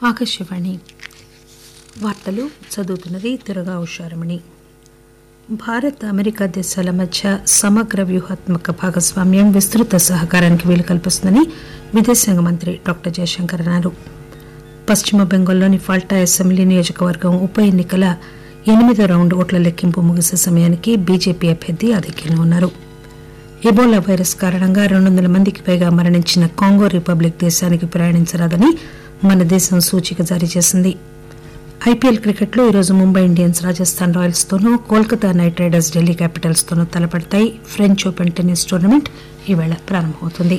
ఆకాశవాణి వార్తలు చదువుతున్నది తిరగా ఉషారమణి భారత్ అమెరికా దేశాల మధ్య సమగ్ర వ్యూహాత్మక భాగస్వామ్యం విస్తృత సహకారానికి వీలు కల్పిస్తుందని విదేశాంగ మంత్రి డాక్టర్ జయశంకర్ అన్నారు పశ్చిమ బెంగాల్లోని ఫాల్టా అసెంబ్లీ నియోజకవర్గం ఉప ఎన్నికల ఎనిమిదో రౌండ్ ఓట్ల లెక్కింపు ముగిసే సమయానికి బీజేపీ అభ్యర్థి ఆధిక్యంలో ఉన్నారు ఎబోలా వైరస్ కారణంగా రెండు వందల మందికి పైగా మరణించిన కాంగో రిపబ్లిక్ దేశానికి ప్రయాణించరాదని మన దేశం సూచిక జారీ చేసింది ఐపీఎల్ క్రికెట్లో ఈరోజు ముంబై ఇండియన్స్ రాజస్థాన్ రాయల్స్ తోనూ Kolkata Knight Riders Delhi Capitals తోనూ తలపడతాయి ఫ్రెంచ్ ఓపెన్ టెన్నిస్ టోర్నమెంట్ ఈవేళ ప్రారంభమవుతుంది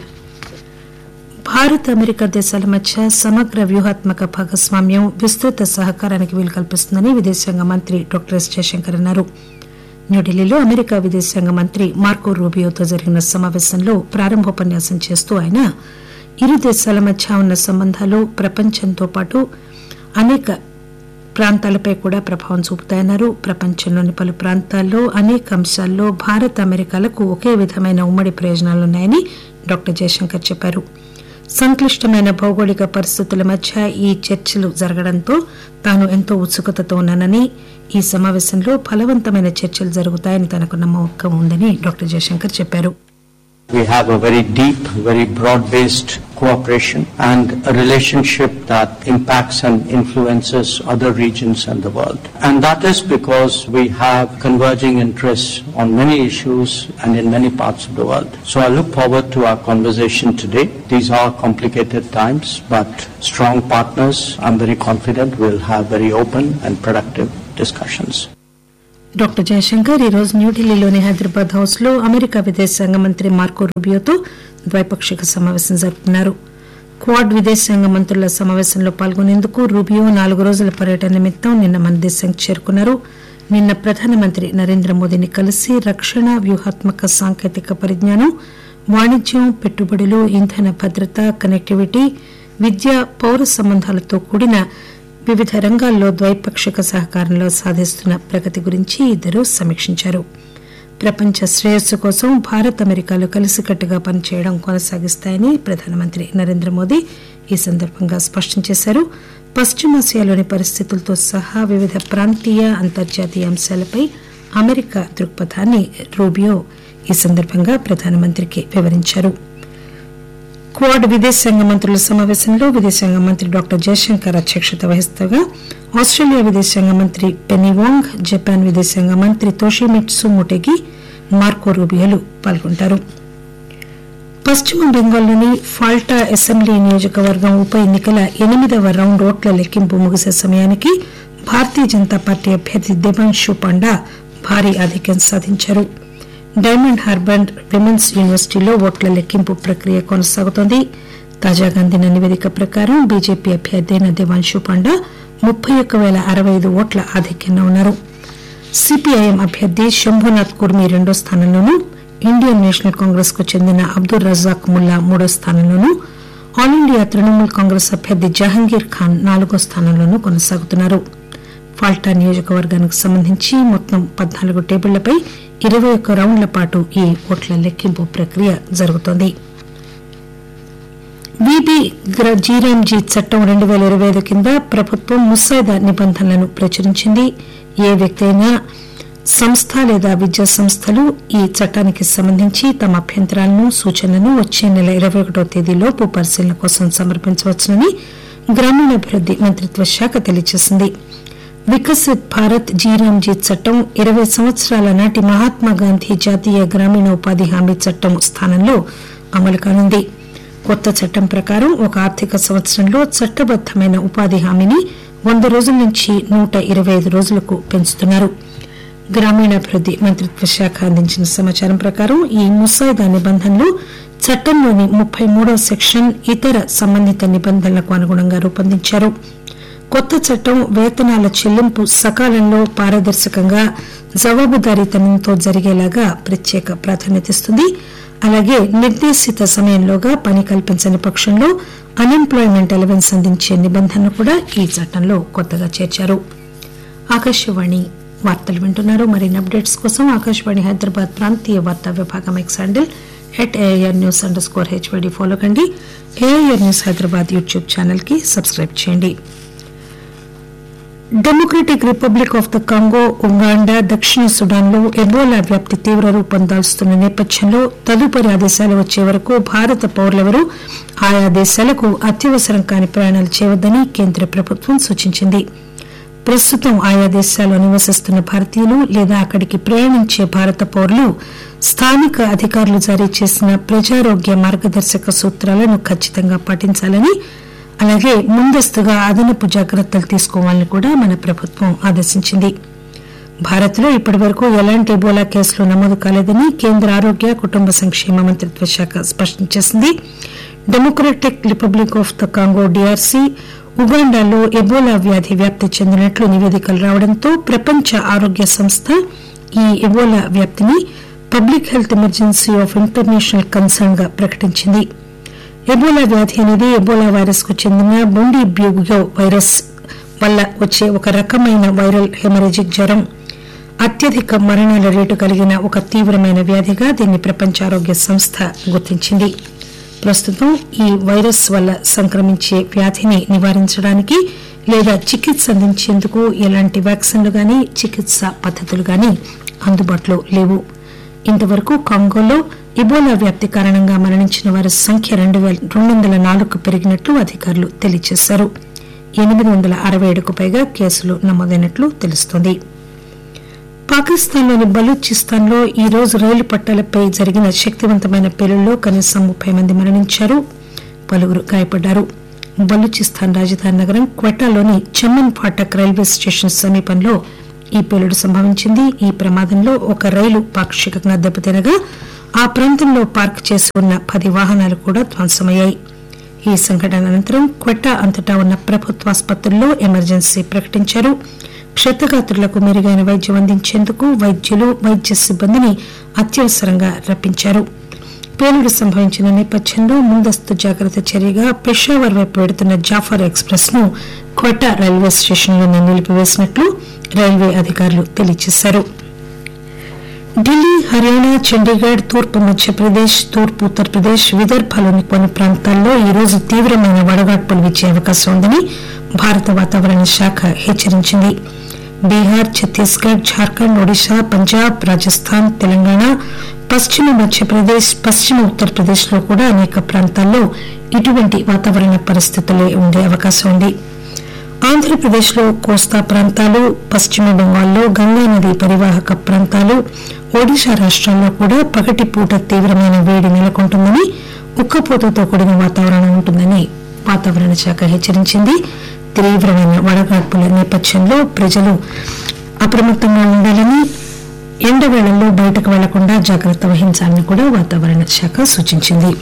భారత్ అమెరికా దేశాల మధ్య సమగ్ర వ్యూహాత్మక భాగస్వామ్యం విస్తృత సహకారానికి వీలు కల్పిస్తుందని విదేశాంగ మంత్రి డాక్టర్ ఎస్ జయశంకర్ అన్నారు న్యూఢిల్లీలో అమెరికా విదేశాంగ మంత్రి మార్కో రూబియోతో జరిగిన సమావేశంలో ప్రారంభోపన్యాసం చేస్తూ ఆయన ఇరు దేశాల మధ్య ఉన్న సంబంధాలు ప్రపంచంతో పాటు అనేక ప్రాంతాలపై కూడా ప్రభావం చూపుతాయన్నారు ప్రపంచంలోని పలు ప్రాంతాల్లో అనేక అంశాల్లో భారత్ అమెరికాలకు ఒకే విధమైన ఉమ్మడి ప్రయోజనాలున్నాయని డాక్టర్ జయశంకర్ చెప్పారు సంక్లిష్టమైన భౌగోళిక పరిస్థితుల మధ్య ఈ చర్చలు జరగడంతో తాను ఎంతో ఉత్సుకతతో ఉన్నానని ఈ సమావేశంలో ఫలవంతమైన చర్చలు జరుగుతాయని తనకు నమ్మకం ఉందని డాక్టర్ జయశంకర్ చెప్పారు We have a very deep, very broad-based cooperation and a relationship that impacts and influences other regions and the world. And that is because we have converging interests on many issues and in many parts of the world. So I look forward to our conversation today. These are complicated times, but strong partners, I'm very confident, will have very open and productive discussions. Doctor Jayashankar ఈరోజు న్యూఢిల్లీలోని Hyderabad house లో America విదేశాంగ మంత్రి Marco రూబియోతో ద్వైపాక్షిక సమావేశం జరుపుతున్నారు quad విదేశాంగ మంత్రుల సమావేశంలో పాల్గొనేందుకు రూబియో నాలుగు రోజుల పర్యటన నిమిత్తం నిన్న మన దేశానికి చేరుకున్నారు నిన్న ప్రధానమంత్రి నరేంద్ర మోదీని కలిసి రక్షణ వ్యూహాత్మక సాంకేతిక పరిజ్ఞానం వాణిజ్యం పెట్టుబడులు ఇంధన భద్రత కనెక్టివిటీ విద్య పౌర సంబంధాలతో కూడిన వివిధ రంగాల్లో ద్వైపాక్షిక సహకారంలో సాధిస్తున్న ప్రగతి గురించి ఇద్దరు సమీక్షించారు ప్రపంచ శ్రేయస్సు కోసం భారత్ అమెరికాలు కలిసికట్టుగా పనిచేయడం కొనసాగిస్తాయని ప్రధానమంత్రి నరేంద్ర మోదీ ఈ సందర్భంగా స్పష్టం చేశారు పశ్చిమాసియాలోని పరిస్థితులతో సహా వివిధ ప్రాంతీయ అంతర్జాతీయ అంశాలపై అమెరికా దృక్పథాన్ని రూబియో ఈ సందర్భంగా ప్రధానమంత్రికి వివరించారు క్వాడ్ విదేశాంగ మంత్రుల సమావేశంలో విదేశాంగ మంత్రి డాక్టర్ జయశంకర్ అధ్యక్షత వహిస్తగా ఆస్ట్రేలియా విదేశాంగ మంత్రి పెనీ వాంగ్ జపాన్ విదేశాంగ మంత్రి తోషిమిట్సు ముటెగి మార్కో రూబియోలు పాల్గొంటారు పశ్చిమ బెంగాల్లోని ఫాల్టా అసెంబ్లీ నియోజకవర్గం ఉప ఎన్నికల ఎనిమిదవ రౌండ్ ఓట్ల లెక్కింపు ముగిసే సమయానికి భారతీయ జనతా పార్టీ అభ్యర్థి దేవాంశు పాండా భారీ ఆధిక్యం సాధించారు డైమండ్ హార్బర్ విమెన్స్ యూనివర్సిటీలో ఓట్ల లెక్కింపు ప్రక్రియ కొనసాగుతోంది తాజాగా అందిన నివేదిక ప్రకారం బీజేపీ అభ్యర్థి అయిన దేవాంశు పాండా ముప్పై ఒక్క పేల అరవై ఐదు ఓట్ల ఆధిక్యంలో ఉన్నారు సిపిఐఎం అభ్యర్థి శంభునాథ్ కుర్మి రెండో స్థానంలోనూ ఇండియన్ నేషనల్ కాంగ్రెస్ కు చెందిన అబ్దుల్ రజాక్ ముల్లా మూడో స్థానంలోనూ ఆల్ ఇండియా తృణమూల్ కాంగ్రెస్ అభ్యర్థి జహంగీర్ ఖాన్ నాలుగో స్థానంలోనూ కొనసాగుతున్నారు ఫాల్టా నియోజకవర్గానికి సంబంధించి మొత్తం పద్నాలుగు టేబుళ్లపై ఇరవై ఒక్క రౌండ్ల పాటు ఈ ఓట్ల లెక్కింపు ప్రక్రియ జరుగుతోంది విబి జీరాంజీ చట్టం రెండు పేల ఇరవై ఐదు కింద ప్రభుత్వం ముసాయిదా నిబంధనలను ప్రచురించింది ఏ వ్యక్తి అయినా సంస్థ లేదా విద్యా సంస్థలు ఈ చట్టానికి సంబంధించి తమ అభ్యంతరాలను సూచనలను వచ్చే నెల ఇరవై ఒకటో తేదీలోపు పరిశీలన కోసం సమర్పించవచ్చునని గ్రామీణాభివృద్ది మంత్రిత్వ శాఖ తెలియజేసింది వికసిత్ భారత్ జీరాంజీ చట్టం ఇరవై సంవత్సరాల నాటి మహాత్మాగాంధీ జాతీయ గ్రామీణ ఉపాధి హామీ చట్టం స్థానంలో అమలు కానుంది కొత్త చట్టం ప్రకారం ఒక ఆర్థిక సంవత్సరంలో చట్టబద్దమైన ఉపాధి హామీని వంద రోజుల నుంచి నూట ఇరవై ఐదు రోజులకు పెంచుతున్నారు గ్రామీణాభివృద్ది మంత్రిత్వ శాఖ అందించిన సమాచారం ప్రకారం ఈ ముసాయిదా నిబంధనలు చట్టంలోని ముప్పై మూడవ సెక్షన్ ఇతర సంబంధిత నిబంధనలకు అనుగుణంగా రూపొందించారు కొత్త చట్టం వేతనాల చెల్లింపు సకాలంలో పారదర్శకంగా జవాబుదారీతనంతో జరిగేలాగా ప్రత్యేక ప్రాధాన్యతనిస్తుంది అలాగే నిర్దేశిత సమయంలోగా పని కల్పించని పక్షంలో అన్ఎంప్లాయ్మెంట్ అలవెన్స్ అందించే నిబంధనను కూడా ఈ చట్టంలో కొత్తగా చేర్చారు ఆకాశవాణి వార్తలు వింటున్నారు మరిన్ని అప్డేట్స్ కోసం ఆకాశవాణి హైదరాబాద్ ప్రాంతీయ వార్తా విభాగం X handle at AIR news underscore HYD follow కండి AIR news Hyderabad YouTube channel కి సబ్స్క్రైబ్ చేయండి Democratic Republic of the Congo Uganda దక్షిణ సుడాన్లో ఎబోలా వ్యాప్తి తీవ్ర రూపం దాల్చుతున్న నేపథ్యంలో తదుపరి ఆదేశాలు వచ్చే వరకు భారత పౌరులెవరూ ఆయా దేశాలకు అత్యవసరం కాని ప్రయాణాలు చేయవద్దని కేంద్ర ప్రభుత్వం సూచించింది ప్రస్తుతం ఆయా దేశాల్లో నివసిస్తున్న భారతీయులు లేదా అక్కడికి ప్రయాణించే భారత పౌరులు స్థానిక అధికారులు జారీ చేసిన ప్రజారోగ్య మార్గదర్శక సూత్రాలను ఖచ్చితంగా పాటించాలని అలాగే ముందస్తుగా అదనపు జాగ్రత్తలు తీసుకోవాలని కూడా మన ప్రభుత్వం ఆదేశించింది భారత్ లో ఇప్పటివరకు ఎలాంటి ఎబోలా కేసులు నమోదు కాలేదని కేంద్ర ఆరోగ్య కుటుంబ సంక్షేమ మంత్రిత్వ శాఖ స్పష్టం చేసింది Democratic Republic of the Congo DRC ఉగాండాలో ఎబోలా వ్యాధి వ్యాప్తి చెందినట్లు నివేదికలు రావడంతో ప్రపంచ ఆరోగ్య సంస్థ ఈ ఎబోలా వ్యాప్తిని public health emergency of international concern గా ప్రకటించింది ఎబోలా వ్యాధి అనేది ఎబోలా వైరస్ కు చెందిన బొండి బ్యూగో వైరస్ వల్ల వచ్చే ఒక రకమైన వైరల్ హెమరేజిక్ జ్వరం అత్యధిక మరణాల రేటు కలిగిన ఒక తీవ్రమైన వ్యాధిగా దీన్ని ప్రపంచ ఆరోగ్య సంస్థ గుర్తించింది ప్రస్తుతం ఈ వైరస్ వల్ల సంక్రమించే వ్యాధిని నివారించడానికి లేదా చికిత్స అందించేందుకు ఎలాంటి వ్యాక్సిన్లు గాని చికిత్స పద్దతులు గాని అందుబాటులో లేవు ఇంతవరకు కాంగోలో ఇబోలా వ్యాప్తి కారణంగా మరణించిన వారి సంఖ్య రెండు వందల నాలుగుకు పెరిగినట్లు అధికారులు తెలియజేశారు ఎనిమిది వందల అరవై ఏడుకు పైగా కేసులు నమోదైనట్లు తెలుస్తోంది పాకిస్తాన్లోని బలూచిస్తాన్ లో ఈ రోజు రైలు పట్టాలపై జరిగిన శక్తివంతమైన పేలుళ్లో కనీసం ముప్పై మంది మరణించారు పలువురు గాయపడ్డారు బలూచిస్తాన్ రాజధాని నగరం క్వెటాలోని చమన్ ఫాటక్ రైల్వే స్టేషన్ సమీపంలో ఈ పేలుడు సంభవించింది ఈ ప్రమాదంలో ఒక రైలు పాక్షికంగా దెబ్బతినగా ఆ ప్రాంతంలో పార్క్ చేసి ఉన్న పది వాహనాలు కూడా ధ్వంసమయ్యాయి ఈ సంఘటన అనంతరం క్వెట్టా అంతటా ఉన్న ప్రభుత్వాసుపత్రుల్లో ఎమర్జెన్సీ ప్రకటించారు క్షతగాత్రులకు మెరుగైన వైద్యం అందించేందుకు వైద్యులు వైద్య సిబ్బందిని అత్యవసరంగా రప్పించారు పేలుడు సంభవించిన నేపథ్యంలో ముందస్తు జాగ్రత్త చర్యగా పెషావర్ వైపు వెడుతున్న జాఫర్ ఎక్స్ప్రెస్ ను క్వెట్టా రైల్వే స్టేషన్లోనే నిలిపివేసినట్లు రైల్వే అధికారులు తెలియజేశారు ఢిల్లీ హర్యానా చండీగఢ్ తూర్పు మధ్యప్రదేశ్ తూర్పు ఉత్తరప్రదేశ్ విదర్భలోని కొన్ని ప్రాంతాల్లో ఈ రోజు తీవ్రమైన వడగాడ్పులు వీచే అవకాశం ఉందని భారత వాతావరణ శాఖ హెచ్చరించింది బీహార్ ఛత్తీస్గఢ్ జార్ఖండ్ ఒడిశా పంజాబ్ రాజస్థాన్ తెలంగాణ పశ్చిమ మధ్యప్రదేశ్ పశ్చిమ ఉత్తరప్రదేశ్ లో కూడా అనేక ప్రాంతాల్లో ఇటువంటి వాతావరణ పరిస్థితులే ఉండే అవకాశం ఉంది ఆంధ్రప్రదేశ్ లో కోస్తా ప్రాంతాలు పశ్చిమ బెంగాల్లో గంగానది పరివాహక ప్రాంతాలు ఒడిశా రాష్ట్రాల్లో కూడా పగటి పూట తీవ్రమైన వేడి నెలకొంటుందని ఉక్కపోతతో కూడిన వాతావరణం ఉంటుందని వాతావరణ శాఖ హెచ్చరించింది తీవ్రమైన వడగాడ్పుల నేపథ్యంలో ప్రజలు అప్రమత్తంగా ఉండాలని ఎండవేళల్లో బయటకు వెళ్లకుండా జాగ్రత్త వహించాలని కూడా వాతావరణ శాఖ సూచించింది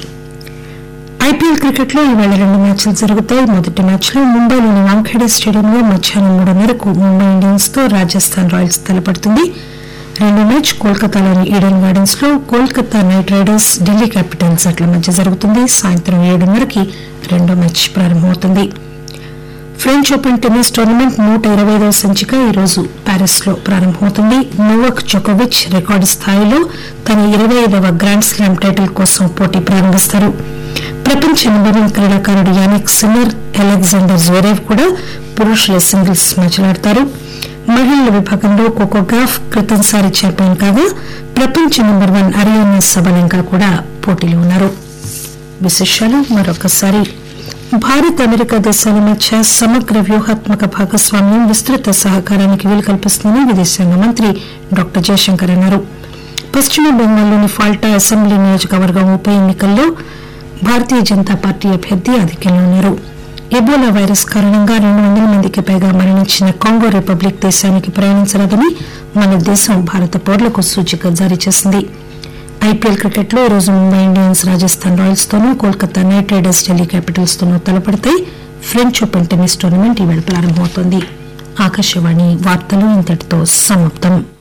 ఐపీఎల్ క్రికెట్ లో ఈవేళ రెండు మ్యాచ్లు జరుగుతాయి మొదటి మ్యాచ్ లో ముంబైలోని వాంఖేడే స్టేడియంలో మధ్యాహ్నం మూడున్నరకు ముంబై ఇండియన్స్ తో రాజస్థాన్ రాయల్స్ తలపడుతుంది రెండో మ్యాచ్ కోల్కతాలోని ఈడెన్ గార్డెన్స్ లో Kolkata Knight Riders Delhi Capitals జట్ల మధ్య జరుగుతుంది సాయంత్రం ఏడున్నరకి రెండో మ్యాచ్ ప్రారంభమవుతుంది ఫ్రెంచ్ ఓపెన్ టెన్నిస్ టోర్నమెంట్ నూట ఇరవై ఐదవ సంచిక ఈ రోజు ప్యారిస్ లో ప్రారంభమవుతుంది నోవక్ జోకోవిచ్ రికార్డు స్థాయిలో తన ఇరవై ఐదవ గ్రాండ్ స్లామ్ టైటిల్ కోసం పోటీ ప్రారంభిస్తారు ప్రపంచ నెంబర్ వన్ క్రీడాకారుడు యానిక్ సిన్నర్ అలెగ్జాండర్ జోరేవ్ కూడా పురుషుల సింగిల్స్ మ్యాచ్లు ఆడతారు మహిళల విభాగంలో కోకోగాఫ్ క్రితంసారి ఛాంపియన్ కాగా ప్రపంచ నెంబర్ వన్ అరియానా సబలంగా కూడా పోటీలో ఉన్నారు విశేషాలు మరొకసారి భారత్ అమెరికా దేశాల మధ్య సమగ్ర వ్యూహాత్మక భాగస్వామ్యం విస్తృత సహకారానికి వీలు కల్పిస్తుందని విదేశాంగ మంత్రి డాక్టర్ జయశంకర్ అన్నారు పశ్చిమ బెంగాల్లోని ఫాల్టా అసెంబ్లీ నియోజకవర్గం ఉప ఎన్నికల్లో భారతీయ జనతా పార్టీ అభ్యర్థి ఆధిక్యంలో ఉన్నారు ఎబోలా వైరస్ కారణంగా రెండు వందల మందికి పైగా మరణించిన కాంగో రిపబ్లిక్ దేశానికి ప్రయాణించరాదని మన దేశం భారత పౌరులకు సూచిక జారీ చేసింది ఐపీఎల్ క్రికెట్ లో ఈరోజు ముంబై ఇండియన్స్ రాజస్థాన్ రాయల్స్ తోనూ Kolkata Knight Riders Delhi Capitals తోనూ తలపడతాయి ఫ్రెంచ్ ఓపెన్ టెన్నిస్ టోర్నమెంట్ ఈవేళ ప్రారంభమవుతోంది ఆకాశవాణి వార్తలు ఇంతటితో సమాప్తం